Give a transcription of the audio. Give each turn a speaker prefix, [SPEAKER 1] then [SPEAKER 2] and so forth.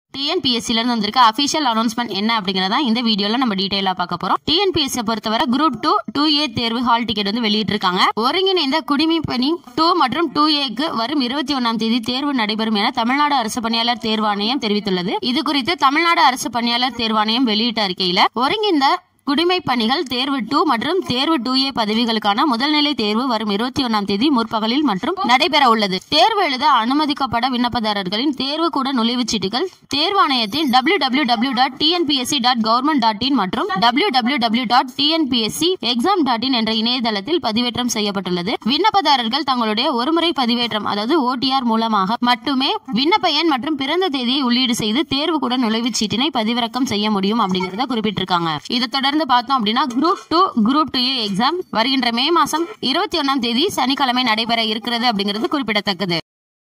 [SPEAKER 1] டிஎன்பிஎஸ்சில இருந்து வந்திருக்க official announcement என்ன அப்படிங்கறத இந்த வீடியோல நம்ம டீடைலா பார்க்க போறோம் டிஎன்பிஎஸ்சி பொறுத்தவரை குரூப் டூ டூ ஏ தேர்வு ஹால் டிக்கெட் வந்து வெளியிட்டிருக்காங்க ஒருங்கிணைந்த குடிமை பணி டூ மற்றும் டூ ஏக்கு வரும் இருபத்தி ஒன்னாம் தேதி தேர்வு நடைபெறும் என தமிழ்நாடு அரசு பணியாளர் தேர்வாணையம் தெரிவித்துள்ளது இது குறித்து தமிழ்நாடு அரசு பணியாளர் தேர்வாணையம் வெளியிட்ட அறிக்கையில ஒருங்கிணைந்த குடிமை பணிகள் தேர்வு டூ மற்றும் தேர்வு டூ ஏ பதவிகளுக்கான முதல்நிலை தேர்வு வரும் இருபத்தி ஒன்னாம் தேதி முற்பகலில் மற்றும் நடைபெற உள்ளது தேர்வு எழுத அனுமதிக்கப்பட விண்ணப்பதாரர்களின் தேர்வு கூட நுழைவுச் சீட்டுகள் தேர்வாணையத்தின் W W W dot TNPSC dot government dot in மற்றும் W W W dot TNPSC exam dot in என்ற இணையதளத்தில் பதிவேற்றம் செய்யப்பட்டுள்ளது விண்ணப்பதாரர்கள் தங்களுடைய ஒருமுறை பதிவேற்றம் அதாவது ஓடிஆர் மூலமாக மட்டுமே விண்ணப்ப எண் மற்றும் பிறந்த தேதியை உள்ளீடு செய்து தேர்வு கூட நுழைவுச் சீட்டினை பதிவிறக்கம் செய்ய முடியும் அப்படிங்கறத குறிப்பிட்டிருக்காங்க இதை தொடர்ந்து பார்த்தோம் அப்படின்னா group two group two A exam வருகின்ற மே மாசம் இருபத்தி ஒன்னாம் தேதி சனிக்கிழமை நடைபெற இருக்கிறது அப்படிங்கிறது குறிப்பிடத்தக்கது